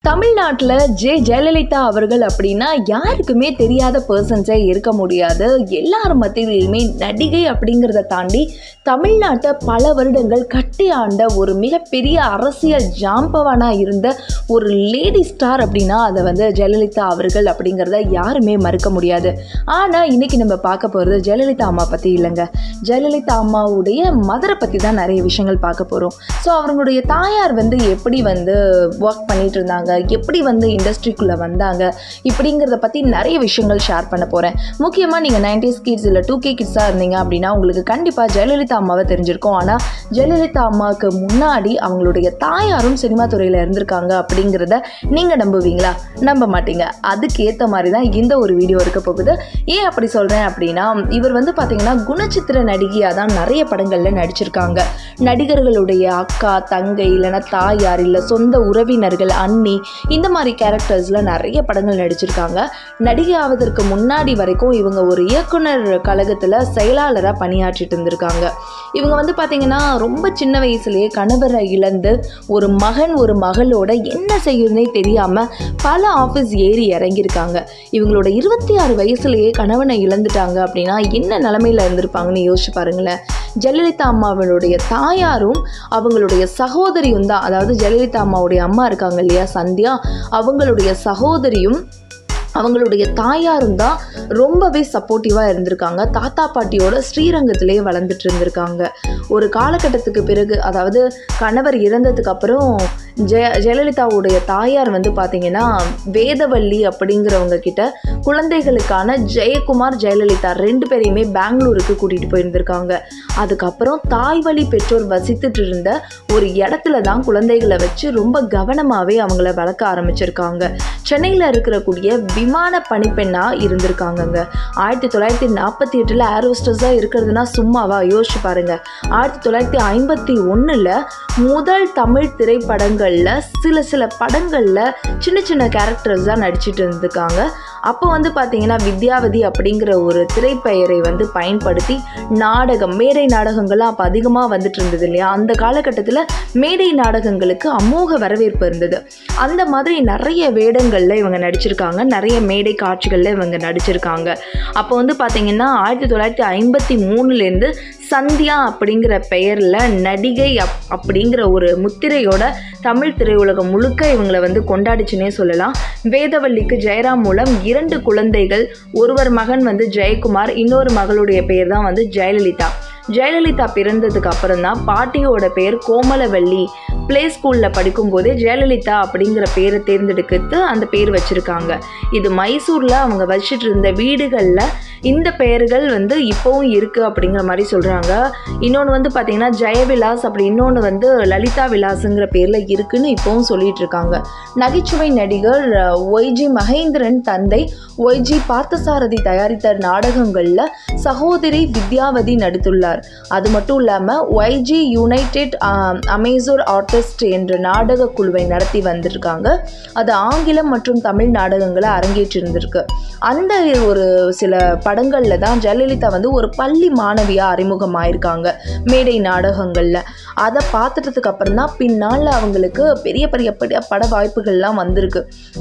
தமிழ்நாட்டில் ஜெ ஜெயலலிதா அவர்கள் அப்படின்னா யாருக்குமே தெரியாத பர்சன்ஸே இருக்க முடியாது எல்லார் மத்தியிலையுமே நடிகை அப்படிங்கிறத தாண்டி தமிழ்நாட்டை பல வருடங்கள் கட்டி ஆண்ட ஒரு மிகப்பெரிய அரசியல் ஜாம்பவானாக இருந்த ஒரு லேடி ஸ்டார் அப்படின்னா அதை வந்து ஜெயலலிதா அவர்கள் அப்படிங்கிறத யாருமே மறுக்க முடியாது ஆனால் இன்னைக்கு நம்ம பார்க்க போகிறது ஜெயலலிதா அம்மா பற்றி இல்லைங்க ஜெயலலிதா அம்மாவுடைய மதரை பற்றி தான் நிறைய விஷயங்கள் பார்க்க போகிறோம் ஸோ அவங்களுடைய தாயார் வந்து எப்படி வந்து ஒர்க் பண்ணிட்டு இருந்தாங்க எப்படி வந்து இண்டஸ்ட்ரிக்குள்ளே வந்தாங்க இப்படிங்கிறத பற்றி நிறைய விஷயங்கள் ஷேர் பண்ண போகிறேன் முக்கியமாக நீங்கள் நைன்டிஸ் கிட்ஸ் இல்லை டூ கே கிட்ஸாக இருந்தீங்க அப்படின்னா உங்களுக்கு கண்டிப்பாக ஜெயலலிதா அம்மாவை தெரிஞ்சிருக்கும் ஆனால் ஜெயலலிதா அம்மாவுக்கு முன்னாடி அவங்களுடைய தாயாரும் சினிமா துறையில் இருந்திருக்காங்க அப்படிங்கிறத நீங்கள் நம்புவீங்களா நம்ப மாட்டீங்க அதுக்கேற்ற மாதிரி தான் இந்த ஒரு வீடியோ இருக்க போகுது ஏன் அப்படி சொல்கிறேன் அப்படின்னா இவர் வந்து பார்த்தீங்கன்னா குணச்சித்திர நடிகையாக தான் நிறைய படங்களில் நடிச்சிருக்காங்க நடிகர்களுடைய அக்கா தங்கை இல்லைன்னா தாயார் இல்லை சொந்த உறவினர்கள் அண்ணி இந்த மாதிரி கேரக்டர்ஸில் நிறைய படங்கள் நடிச்சிருக்காங்க நடிகை ஆவதற்கு முன்னாடி வரைக்கும் இவங்க ஒரு இயக்குனர் கழகத்தில் செயலாளராக பணியாற்றிட்டு இருந்திருக்காங்க இவங்க வந்து பார்த்திங்கன்னா ரொம்ப சின்ன வயசுலேயே கணவரை இழந்து ஒரு மகன் ஒரு மகளோட என்ன செய்யுதுனே தெரியாமல் பல ஆஃபீஸ் ஏறி இறங்கியிருக்காங்க இவங்களோட இருபத்தி ஆறு வயசுலேயே கணவனை இழந்துட்டாங்க அப்படின்னா என்ன நிலமையில இருந்திருப்பாங்கன்னு யோசிச்சு பாருங்களேன் ஜெயலலிதா அம்மாவனுடைய தாயாரும் அவங்களுடைய சகோதரியும் தான் அதாவது ஜெயலலிதா அம்மாவுடைய அம்மா இருக்காங்க இல்லையா சந்தியா அவங்களுடைய சகோதரியும் அவங்களுடைய தாயாரும் தான் ரொம்பவே சப்போர்ட்டிவாக இருந்திருக்காங்க தாத்தா பாட்டியோட ஸ்ரீரங்கத்திலே வளர்ந்துட்டு இருந்திருக்காங்க ஒரு காலகட்டத்துக்கு பிறகு அதாவது கணவர் இறந்ததுக்கு அப்புறம் ஜெய ஜெயலலிதாவுடைய தாயார் வந்து பார்த்தீங்கன்னா வேதவள்ளி அப்படிங்கிறவங்க கிட்ட குழந்தைகளுக்கான ஜெயக்குமார் ஜெயலலிதா ரெண்டு பேரையுமே பெங்களூருக்கு கூட்டிகிட்டு போயிருந்திருக்காங்க அதுக்கப்புறம் தாய் வழி பெற்றோர் வசித்துட்டு இருந்த ஒரு இடத்துல தான் குழந்தைகளை வச்சு ரொம்ப கவனமாகவே அவங்கள வளர்க்க ஆரம்பிச்சிருக்காங்க சென்னையில் இருக்கக்கூடிய விமான பணிப்பெண்ணாக இருந்திருக்காங்கங்க ஆயிரத்தி தொள்ளாயிரத்தி நாற்பத்தி எட்டில் ஏரோஸ்டஸாக இருக்கிறதுனா சும்மாவா யோசிச்சு பாருங்க ஆயிரத்தி தொள்ளாயிரத்தி ஐம்பத்தி ஒன்றில் முதல் தமிழ் திரைப்படங்களில் சில சில படங்களில் சின்ன சின்ன கேரக்டர்ஸ் தான் நடிச்சிட்டு இருந்திருக்காங்க அப்போ வந்து பார்த்தீங்கன்னா வித்யாவதி அப்படிங்கிற ஒரு திரைப்பெயரை வந்து பயன்படுத்தி நாடகம் மேடை நாடகங்கள்லாம் அப்போ அதிகமாக வந்துட்டு இருந்தது இல்லையா அந்த காலகட்டத்தில் மேடை நாடகங்களுக்கு அமோக வரவேற்பு இருந்தது அந்த மாதிரி நிறைய வேடங்களில் இவங்க நடிச்சிருக்காங்க நிறைய மேடை காட்சிகளில் இவங்க நடிச்சிருக்காங்க அப்போ வந்து பார்த்தீங்கன்னா ஆயிரத்தி தொள்ளாயிரத்தி ஐம்பத்தி மூணுலேருந்து சந்தியா அப்படிங்கிற பெயரில் நடிகை அப் அப்படிங்கிற ஒரு முத்திரையோட தமிழ் திரையுலகம் முழுக்க இவங்களை வந்து கொண்டாடிச்சுனே சொல்லலாம் வேதவல்லிக்கு ஜெயராம் மூலம் இரண்டு குழந்தைகள் ஒருவர் மகன் வந்து ஜெயக்குமார் இன்னொரு மகளுடைய பெயர் தான் வந்து ஜெயலலிதா ஜெயலலிதா பிறந்ததுக்கு அப்புறம் தான் பாட்டியோட பேர் கோமலவல்லி ப்ளே ஸ்கூலில் படிக்கும்போதே ஜெயலலிதா அப்படிங்கிற பேரை தேர்ந்தெடுக்கிறது அந்த பேர் வச்சுருக்காங்க இது மைசூரில் அவங்க வச்சுட்டு இருந்த வீடுகளில் இந்த பெயர்கள் வந்து இப்போவும் இருக்குது அப்படிங்கிற மாதிரி சொல்கிறாங்க இன்னொன்று வந்து பார்த்திங்கன்னா ஜெயவிலாஸ் அப்படி இன்னொன்று வந்து லலிதா விலாஸுங்கிற பேரில் இருக்குன்னு இப்போவும் சொல்லிட்டு இருக்காங்க நகைச்சுவை நடிகர் ஒய்ஜி மகேந்திரன் தந்தை ஒய்ஜி பார்த்தசாரதி தயாரித்த நாடகங்களில் சகோதரி வித்யாவதி நடித்துள்ளார் அது மட்டும் இல்லாமல் ஒய்ஜி யுனைடெட் அமேசோர் ஆர்டிஸ்ட் என்ற நாடக குழுவை நடத்தி வந்திருக்காங்க அது ஆங்கிலம் மற்றும் தமிழ் நாடகங்களை அரங்கேற்றிருந்திருக்கு அந்த ஒரு சில படங்களில் தான் ஜெயலலிதா வந்து ஒரு பள்ளி மாணவியாக அறிமுகமாயிருக்காங்க மேடை நாடகங்களில் அதை பார்த்துட்டதுக்கு அப்புறம் தான் பின்னால் அவங்களுக்கு பெரிய பெரிய பட பட வாய்ப்புகள்லாம் வந்திருக்கு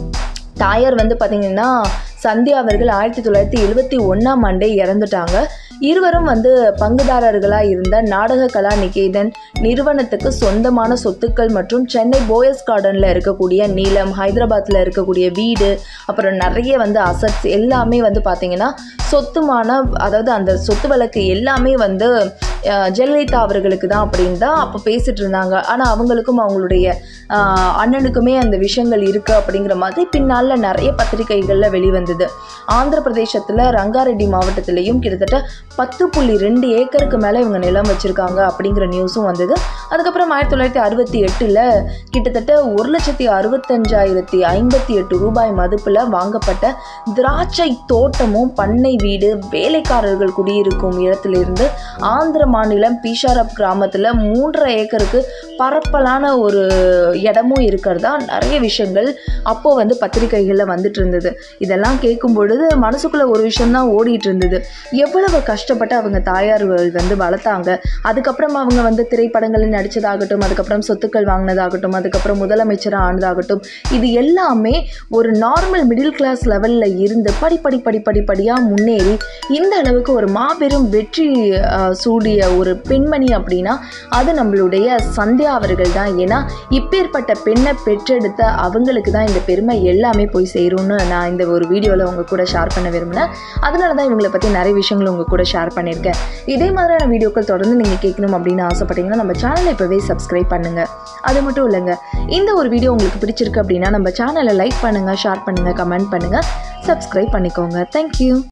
தாயார் வந்து பார்த்திங்கன்னா சந்தியா அவர்கள் ஆயிரத்தி தொள்ளாயிரத்தி எழுபத்தி ஒன்றாம் ஆண்டே இறந்துட்டாங்க இருவரும் வந்து பங்குதாரர்களாக இருந்த நாடக கலா நிகேதன் நிறுவனத்துக்கு சொந்தமான சொத்துக்கள் மற்றும் சென்னை போயஸ் கார்டனில் இருக்கக்கூடிய நீலம் ஹைதராபாத்தில் இருக்கக்கூடிய வீடு அப்புறம் நிறைய வந்து அசட்ஸ் எல்லாமே வந்து பார்த்திங்கன்னா சொத்துமான அதாவது அந்த சொத்து வழக்கு எல்லாமே வந்து ஜெயலலிதா அவர்களுக்கு தான் அப்படின்னு தான் அப்போ பேசிகிட்டு இருந்தாங்க ஆனால் அவங்களுக்கும் அவங்களுடைய அண்ணனுக்குமே அந்த விஷயங்கள் இருக்குது அப்படிங்கிற மாதிரி பின்னால் நிறைய பத்திரிகைகளில் வெளிவந்தது ஆந்திர பிரதேசத்தில் ரங்காரெட்டி மாவட்டத்திலையும் கிட்டத்தட்ட பத்து புள்ளி ரெண்டு ஏக்கருக்கு மேலே இவங்க நிலம் வச்சுருக்காங்க அப்படிங்கிற நியூஸும் வந்தது அதுக்கப்புறம் ஆயிரத்தி தொள்ளாயிரத்தி அறுபத்தி எட்டில் கிட்டத்தட்ட ஒரு லட்சத்தி அறுபத்தஞ்சாயிரத்தி ஐம்பத்தி எட்டு ரூபாய் மதிப்பில் வாங்கப்பட்ட திராட்சை தோட்டமும் பண்ணை வீடு வேலைக்காரர்கள் குடியிருக்கும் இடத்திலிருந்து ஆந்திர மாநிலம் பீஷாரப் கிராமத்தில் மூன்றரை ஏக்கருக்கு பரப்பலான ஒரு இடமும் இருக்கிறதா நிறைய விஷயங்கள் அப்போ வந்து பத்திரிகைகளில் வந்துட்டு இருந்தது இதெல்லாம் கேட்கும் பொழுது மனசுக்குள்ள ஒரு விஷயம்தான் ஓடிட்டு இருந்தது எவ்வளவு கஷ்டப்பட்டு அவங்க தாயார்கள் வந்து வளர்த்தாங்க அதுக்கப்புறம் அவங்க வந்து திரைப்படங்களில் நடித்ததாகட்டும் அதுக்கப்புறம் சொத்துக்கள் வாங்கினதாகட்டும் அதுக்கப்புறம் முதலமைச்சராக ஆனதாகட்டும் இது எல்லாமே ஒரு நார்மல் மிடில் கிளாஸ் லெவலில் இருந்து படிப்படி படி படிப்படியாக முன்னேறி இந்த அளவுக்கு ஒரு மாபெரும் வெற்றி அஹ், சூடிய ஒரு பெண்மணி அப்படின்னா அது நம்மளுடைய சந்தியா அவர்கள் தான் ஏன்னா இப்பேற்பட்ட பெண்ணை பெற்றெடுத்த அவங்களுக்கு தான் இந்த பெருமை எல்லாமே போய் சேரும்னு நான் இந்த ஒரு வீடியோவில் உங்கள் கூட ஷேர் பண்ண விரும்பினேன் அதனால தான் இவங்களை பற்றி நிறைய விஷயங்கள் உங்கள் கூட ஷேர் பண்ணியிருக்கேன் இதே மாதிரியான வீடியோக்கள் தொடர்ந்து நீங்கள் கேட்கணும் அப்படின்னு ஆசைப்பட்டீங்கன்னா நம்ம சேனலை இப்போவே சப்ஸ்கிரைப் பண்ணுங்கள் அது மட்டும் இல்லைங்க இந்த ஒரு வீடியோ உங்களுக்கு பிடிச்சிருக்கு அப்படின்னா நம்ம சேனலை லைக் பண்ணுங்கள் ஷேர் பண்ணுங்கள் கமெண்ட் பண்ணுங்கள் சப்ஸ்கிரைப் பண்ணிக்கோங்க தேங்க்யூ